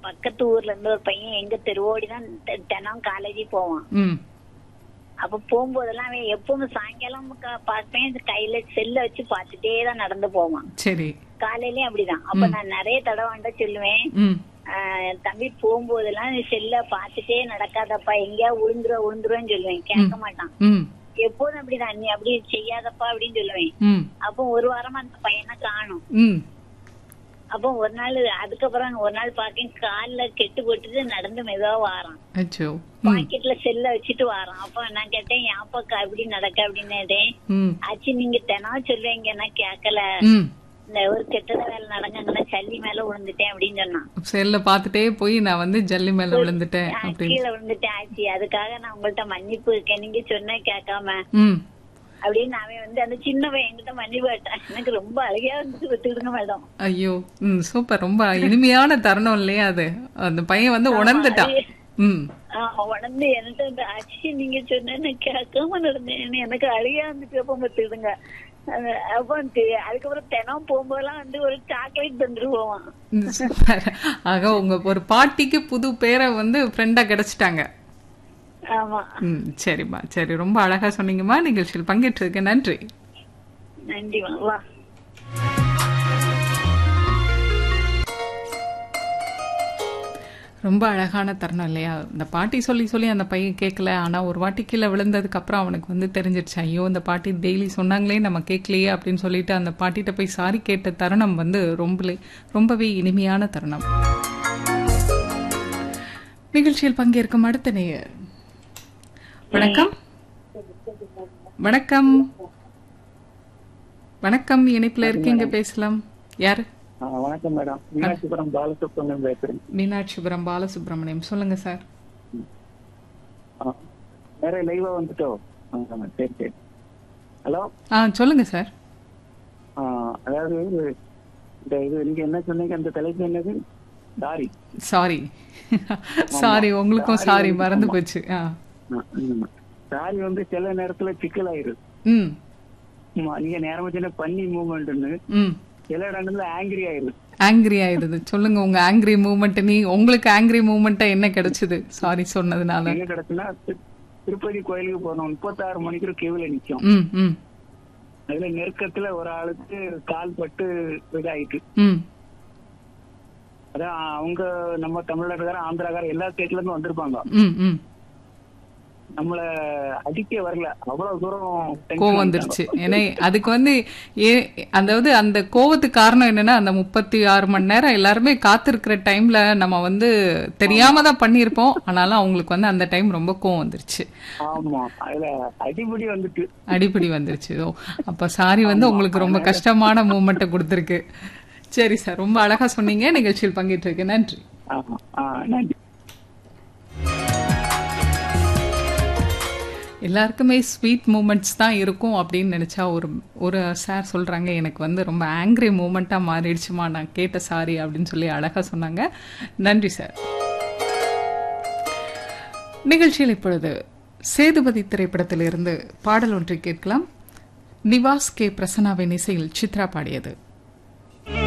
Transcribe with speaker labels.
Speaker 1: பக்கத்து ஊர்ல இருந்து ஒரு பையன் எங்க தெருவோடி தான் தி- தினம் காலேஜ் போவான்
Speaker 2: ம்
Speaker 1: அப்ப போகும்போதெல்லாம் அவன் எப்பவும் சாயங்காலம் க- பார்ப்பேன் கையில செல்ல வச்சு பார்த்துட்டே தான் நடந்து போவான்
Speaker 2: சரி
Speaker 1: காலையிலயும் அப்படிதான் அப்ப நான் நிறைய தடவை சொல்லுவேன்
Speaker 2: ம்
Speaker 1: ஆஹ் தம்பி போகும்போதெல்லாம் நீ செல்ல பார்த்துட்டே நடக்காதப்பா எங்கேயா உளுந்துருவ உளுந்துருவேன்னு சொல்லுவேன் கேட்க மாட்டான்
Speaker 2: ம்
Speaker 1: எப்போதும் அப்படிதான் நீ அப்படி செய்யாதப்பா அப்படின்னு சொல்லுவேன்
Speaker 2: ம்
Speaker 1: அப்போ ஒரு வாரமா அந்த பையனை காணும்
Speaker 2: ம்
Speaker 1: அப்போ ஒரு நாள் அதுக்கப்புறம் ஒரு நாள் பாக்கேன் கால்ல கெட்டு போட்டுட்டு நடந்து மெதுவா வாரான்
Speaker 2: அச்சோ ம்
Speaker 1: பாக்கெட்ல செல்ல வச்சுட்டு வாரான் அப்ப நான் கேட்டேன் ஏன்ப்பா இப்படி நடக்க அப்படின்னு கேட்டேன்
Speaker 2: ம்
Speaker 1: ஆச்சு நீங்க தினம் சொல்லுவீங்க நான் கேட்கல
Speaker 2: ம்
Speaker 1: இந்த ஒரு கெட்டத வேலை நடங்கங்கன்னா சல்லி மேல விழுந்துட்டேன் அப்படின்னு சொன்னான்
Speaker 2: செல்ல பார்த்துட்டே போய் நான் வந்து ஜல்லி மேல விழுந்துட்டேன்
Speaker 1: ஆஹ்
Speaker 2: அப்படின்னு
Speaker 1: கீழே விழுந்துட்டேன் ஆச்சு அதுக்காக நான் உங்கள்ட்ட மன்னிப்பு இருக்கேன் நீங்க சொன்ன கேட்காம
Speaker 2: ம்
Speaker 1: அப்படின்னு அவன் வந்து அந்த சின்னவன் என்கிட்ட மன்னிப்பு கேட்டான் எனக்கு ரொம்ப அழகா வந்து விட்டுடுங்க மேடம்
Speaker 2: ஐயோ ம் சூப்பர் ரொம்ப இனிமையான தருணம் இல்லையா அது அந்த பையன் வந்து உணர்ந்துட்டான் ம்
Speaker 1: உடனே என்கிட்ட வந்து ஆச்சு நீங்க சொன்ன கேட்காம நடந்தேன் எனக்கு அழகா வந்துட்டு அப்ப பார்த்துடுங்க அப்போ வந்து அதுக்கப்புறம் தினம் போகும்போதெல்லாம் வந்து ஒரு சாக்லேட் தந்துட்டு போவான்
Speaker 2: ம், சூப்பர் ஆக உங்க ஒரு பாட்டிக்கு புது பேரை வந்து ஃப்ரெண்டா கிடைச்சிட்டாங்க
Speaker 1: ஆமா
Speaker 2: ம் சரிம்மா சரி ரொம்ப அழகா சொன்னீங்கம்மா நிகழ்ச்சியில் பங்கேற்றதுக்கு நன்றி
Speaker 1: நன்றி வா, வா
Speaker 2: ரொம்ப அழகான தருணம் இல்லையா இந்த பாட்டி சொல்லி சொல்லி அந்த பையன் கேட்கல ஆனா ஒரு வாட்டி கீழே விழுந்ததுக்கு அப்புறம் அவனுக்கு வந்து தெரிஞ்சிருச்சு ஐயோ இந்த பாட்டி டெய்லி சொன்னாங்களே நம்ம கேட்கலையே அப்படின்னு சொல்லிட்டு அந்த பாட்டிகிட்ட போய் சாரி கேட்ட தருணம் வந்து ரொம்ப ரொம்பவே இனிமையான தருணம் நிகழ்ச்சியில் பங்கேற்கும் அடுத்த நேயர் வணக்கம் வணக்கம் வணக்கம் இணைப்புல இருக்கீங்க பேசலாம் யாரு
Speaker 3: ஆ, வணக்கம் மேடம் மீனாட்சிபுரம் பாலசுப்ரமணியம் பேசுறேன்
Speaker 2: மீனாட்சிபுரம் பாலசுப்ரமணியம் சொல்லுங்க சார்
Speaker 3: ஆ, வேற லைவா வந்துட்டோ ஆ, சரி சரி ஹலோ
Speaker 2: ஆ சொல்லுங்க சார்
Speaker 3: ஆ, அதாவது இந்த இது நீங்க என்ன சொன்னீங்க அந்த தலைப்பு என்னது தாரி
Speaker 2: சாரி சாரி உங்களுக்கும் சாரி மறந்து போச்சு ஆ
Speaker 3: ஆ, ம். தாரி வந்து சில நேரத்துல சிக்கலாயிருது
Speaker 2: ம்
Speaker 3: ஆமா, நீங்க நேரமா சொன்ன பன்னி மூவ்மெண்ட்னு
Speaker 2: ம்
Speaker 3: சில இடங்கள்ல ஆங்கிரி ஆயிருது
Speaker 2: ஆங்கிரி ஆயிடுது சொல்லுங்க உங்க ஆங்கிரி மூமெண்ட் நீ உங்களுக்கு ஆங்கிரி மூமெண்ட்டா என்ன கிடைச்சது சாரி சொன்னதுனால
Speaker 3: எங்க கிடக்குன்னா தி- திருப்பதி கோயிலுக்கு போனோம் முப்பத்தாறு மணிக்கு கியூல நிக்கும்
Speaker 2: ம் ம்
Speaker 3: அதுல நெருக்கத்துல ஒரு ஆளுக்கு கால் பட்டு இதாயிட்டு
Speaker 2: ம்
Speaker 3: அதான் அவங்க நம்ம தமிழ்நாட்டுக்கார ஆந்திராக்கார எல்லா ஸ்டேட்ல இருந்து வந்திருப்பாங்க
Speaker 2: ம் ம்
Speaker 3: நம்மள அடிக்க வரல அவ்வளவு தூரம் tension
Speaker 2: கோவம் வந்துருச்சு ஏன்னா அதுக்கு வந்து ஏ அதாவது அந்த கோவத்துக்கு காரணம் என்னன்னா அந்த முப்பத்தி ஆறு மணி நேரம் எல்லாருமே காத்திருக்கிற டைம்ல நம்ம வந்து தெரியாம தான் பண்ணியிருப்போம் ஆனாலும் அவங்களுக்கு வந்து அந்த டைம் ரொம்ப கோவம் வந்துருச்சு
Speaker 3: ஆமா அதுல அடிபடி வந்துட்டு
Speaker 2: அடிப்படி வந்துருச்சு ஓ அப்ப சாரி வந்து உங்களுக்கு ரொம்ப கஷ்டமான மூமெண்ட்டை கொடுத்துருக்கு சரி சார் ரொம்ப அழகா சொன்னீங்க நிகழ்ச்சியில் பங்கேற்றிருக்கு நன்றி
Speaker 3: ஆமா ஆ, நன்றி
Speaker 2: எல்லாருக்குமே ஸ்வீட் மூமெண்ட்ஸ் தான் இருக்கும் அப்படின்னு நினைச்சா ஒரு ஒரு சார் சொல்றாங்க எனக்கு வந்து ரொம்ப ஆங்கிரி மூமெண்ட்டாக மாறிடுச்சுமா நான் கேட்ட சாரி அப்படின்னு சொல்லி அழகா சொன்னாங்க நன்றி சார் நிகழ்ச்சியில் இப்பொழுது சேதுபதி திரைப்படத்திலிருந்து பாடல் ஒன்றை கேட்கலாம் நிவாஸ் கே பிரசன்னாவின் இசையில் சித்ரா பாடியது